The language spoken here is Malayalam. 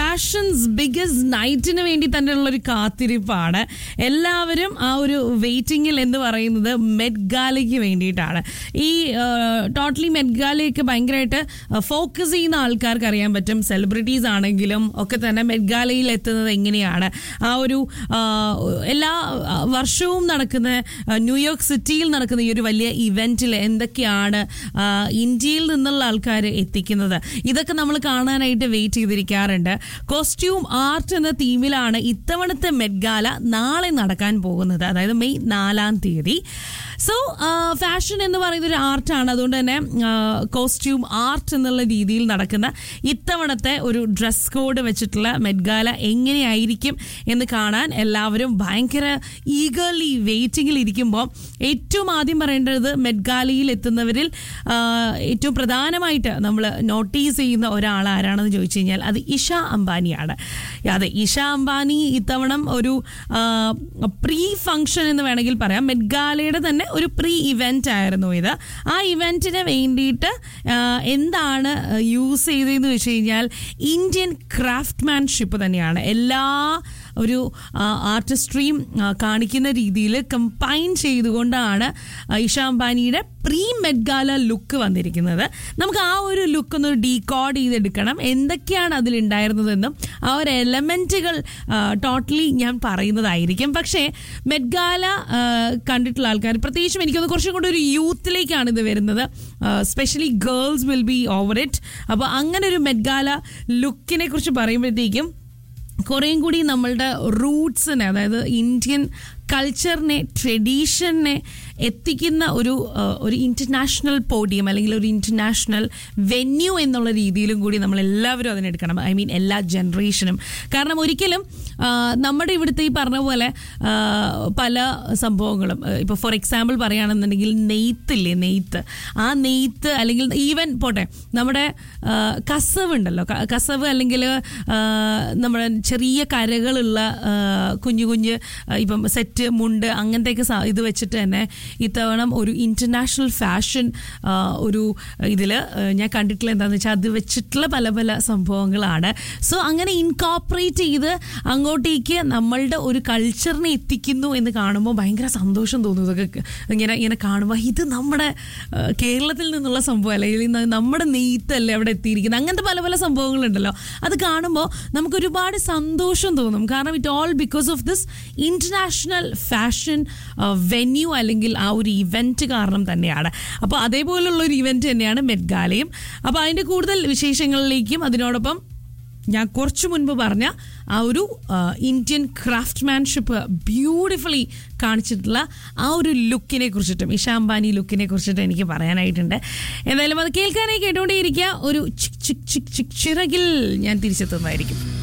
ഫാഷൻസ് ബിഗസ്റ്റ് നൈറ്റിന് വേണ്ടി തന്നെയുള്ള ഒരു കാത്തിരിപ്പാണ് എല്ലാവരും ആ ഒരു വെയിറ്റിംഗിൽ എന്ന് പറയുന്നത് മെഡ്ഗാലയ്ക്ക് വേണ്ടിയിട്ടാണ് ഈ ടോട്ടലി മെഡ്ഗാലയൊക്കെ ഭയങ്കരമായിട്ട് ഫോക്കസ് ചെയ്യുന്ന ആൾക്കാർക്ക് അറിയാൻ പറ്റും സെലിബ്രിറ്റീസ് ആണെങ്കിലും ഒക്കെ തന്നെ മെഡ്ഗാലയിൽ എത്തുന്നത് എങ്ങനെയാണ് ആ ഒരു ആ, എല്ലാ ആ, വർഷവും നടക്കുന്ന ആ, ന്യൂയോർക്ക് സിറ്റിയിൽ നടക്കുന്ന ഈ ഒരു വലിയ ഇവന്റിൽ എന്തൊക്കെയാണ് ആ, ഇന്ത്യയിൽ നിന്നുള്ള ആൾക്കാർ എത്തിക്കുന്നത് ഇതൊക്കെ നമ്മൾ കാണാനായിട്ട് വെയിറ്റ് ചെയ്തിരിക്കാറുണ്ട് കോസ്റ്റ്യൂം ആർട്ട് എന്ന തീമിലാണ് ഇത്തവണത്തെ മെഡ്ഗാല നാളെ നടക്കാൻ പോകുന്നത് അതായത് മെയ് നാലാം തീയതി സോ ഫാഷൻ എന്ന് പറയുന്ന ഒരു ആർട്ടാണ് അതുകൊണ്ട് തന്നെ കോസ്റ്റ്യൂം ആർട്ട് എന്നുള്ള രീതിയിൽ നടക്കുന്ന ഇത്തവണത്തെ ഒരു ഡ്രസ് കോഡ് വെച്ചിട്ടുള്ള മെഡ്ഗാല എങ്ങനെയായിരിക്കും എന്ന് കാണാൻ എല്ലാവരും ഭയങ്കര ഈഗർലി വെയിറ്റിംഗിൽ ഇരിക്കുമ്പോൾ ഏറ്റവും ആദ്യം പറയേണ്ടത് മെഡ്ഗാലയിൽ എത്തുന്നവരിൽ ആ, ഏറ്റവും പ്രധാനമായിട്ട് നമ്മൾ നോട്ടീസ് ചെയ്യുന്ന ഒരാൾ ആരാണെന്ന് ചോദിച്ചു കഴിഞ്ഞാൽ അത് ഇഷ അംബാനിയാണ് അതെ ഇഷ അംബാനി ഇത്തവണ ഒരു പ്രീ ഫംഗ്ഷൻ എന്ന് വേണമെങ്കിൽ പറയാം മെഡ്ഗാലയുടെ തന്നെ ഒരു പ്രീ ഇവന്റ് ആയിരുന്നു ഇത് ആ ഇവന്റിന് വേണ്ടിയിട്ട് ആ, എന്താണ് യൂസ് ചെയ്തതെന്ന് വെച്ച് കഴിഞ്ഞാൽ ഇന്ത്യൻ ക്രാഫ്റ്റ്മാൻഷിപ്പ് തന്നെയാണ് എല്ലാ ഒരു ആർട്ടിസ്ട്രിയും കാണിക്കുന്ന രീതിയിൽ കമ്പൈൻ ചെയ്തുകൊണ്ടാണ് ആ, ഇഷ അംബാനിയുടെ പ്രീ മെഡ്ഗാല ലുക്ക് വന്നിരിക്കുന്നത് നമുക്ക് ആ ഒരു ലുക്ക് ഒന്ന് ഡീകോഡ് ചെയ്തെടുക്കണം എന്തൊക്കെയാണ് അതിലുണ്ടായിരുന്നതെന്നും ആ ഒരു എലമെൻറ്റുകൾ ടോട്ടലി ഞാൻ പറയുന്നതായിരിക്കും പക്ഷേ മെഡ്ഗാല ആ, കണ്ടിട്ടുള്ള ആൾക്കാർ പ്രത്യേകിച്ചും എനിക്കൊന്ന് കുറച്ചും കൂടി ഒരു യൂത്തിലേക്കാണ് ഇത് വരുന്നത് specially girls will be over it അപ്പോൾ അങ്ങനെ ഒരു മെഡ്ഗാല ലുക്കിനെ കുറിച്ച് പറയുമ്പോഴത്തേക്കും കുറേയും കൂടി നമ്മളുടെ റൂട്ട്സിനെ അതായത് ഇന്ത്യൻ കൾച്ചറിനെ ട്രഡീഷനെ എത്തിക്കുന്ന ഒരു ആ, ഒരു ഇൻ്റർനാഷണൽ പോഡിയം അല്ലെങ്കിൽ ഒരു ഇൻ്റർനാഷണൽ വെന്യൂ എന്നുള്ള രീതിയിലും കൂടി നമ്മൾ എല്ലാവരും അതിനെടുക്കണം ഐ മീൻ എല്ലാ ജനറേഷനും കാരണം ഒരിക്കലും ആ, നമ്മുടെ ഇവിടുത്തെ ഈ പറഞ്ഞ പോലെ ആ, പല സംഭവങ്ങളും ഇപ്പോൾ ഫോർ എക്സാമ്പിൾ പറയുകയാണെന്നുണ്ടെങ്കിൽ നെയ്ത്തില്ലേ നെയ്ത്ത് ആ നെയ്ത്ത് അല്ലെങ്കിൽ ഈവൻ പോട്ടെ നമ്മുടെ ആ, കസവ് ഉണ്ടല്ലോ ക- കസവ് അല്ലെങ്കിൽ ആ, നമ്മുടെ ചെറിയ കരകളുള്ള ആ, കുഞ്ഞു കുഞ്ഞ് ആ, ഇപ്പം സെറ്റ് മുണ്ട് അങ്ങനത്തെയൊക്കെ സ- ഇത് വെച്ചിട്ട് തന്നെ ഇത്തവണ ഒരു ഇൻ്റർനാഷണൽ ഫാഷൻ ഒരു ഇതിൽ ഞാൻ കണ്ടിട്ടുള്ള എന്താണെന്ന് വെച്ചാൽ അത് വെച്ചിട്ടുള്ള പല പല സംഭവങ്ങളാണ് സോ അങ്ങനെ ഇൻകോപ്പറേറ്റ് ചെയ്ത് അങ്ങോട്ടേക്ക് നമ്മളുടെ ഒരു കൾച്ചറിനെ എത്തിക്കുന്നു എന്ന് കാണുമ്പോൾ ഭയങ്കര സന്തോഷം തോന്നും ഇതൊക്കെ ഇങ്ങനെ ഇങ്ങനെ കാണുമ്പോൾ ഇത് നമ്മുടെ ആ, കേരളത്തിൽ നിന്നുള്ള സംഭവം അല്ലെങ്കിൽ ഇന്ന് നമ്മുടെ നെയ്ത്തല്ലേ അവിടെ എത്തിയിരിക്കുന്നത് അങ്ങനത്തെ പല പല സംഭവങ്ങളുണ്ടല്ലോ അത് കാണുമ്പോൾ നമുക്ക് ഒരുപാട് സന്തോഷം തോന്നും കാരണം it all because of this international fashion venue അല്ലെങ്കിൽ ആ ഒരു ഇവന്റ് കാരണം തന്നെയാണ് അപ്പോൾ അതേപോലുള്ള ഒരു ഇവന്റ് തന്നെയാണ് മെഡ്ഗാലയും അപ്പോൾ അതിൻ്റെ കൂടുതൽ വിശേഷങ്ങളിലേക്കും അതിനോടൊപ്പം ഞാൻ കുറച്ചു മുൻപ് പറഞ്ഞ ആ ഒരു ആ, ഇന്ത്യൻ ക്രാഫ്റ്റ്മാൻഷിപ്പ് ബ്യൂട്ടിഫുള്ളി കാണിച്ചിട്ടുള്ള ആ ഒരു ലുക്കിനെ കുറിച്ചിട്ടും ഇഷ അംബാനി ലുക്കിനെ കുറിച്ചിട്ടും എനിക്ക് പറയാനായിട്ടുണ്ട് എന്തായാലും അത് കേൾക്കാനായി കേട്ടുകൊണ്ടേയിരിക്കുക ഒരു ചിക് ചിക് ചിക് ചിക് ചിറകിൽ ഞാൻ തിരിച്ചെത്തുന്നതായിരിക്കും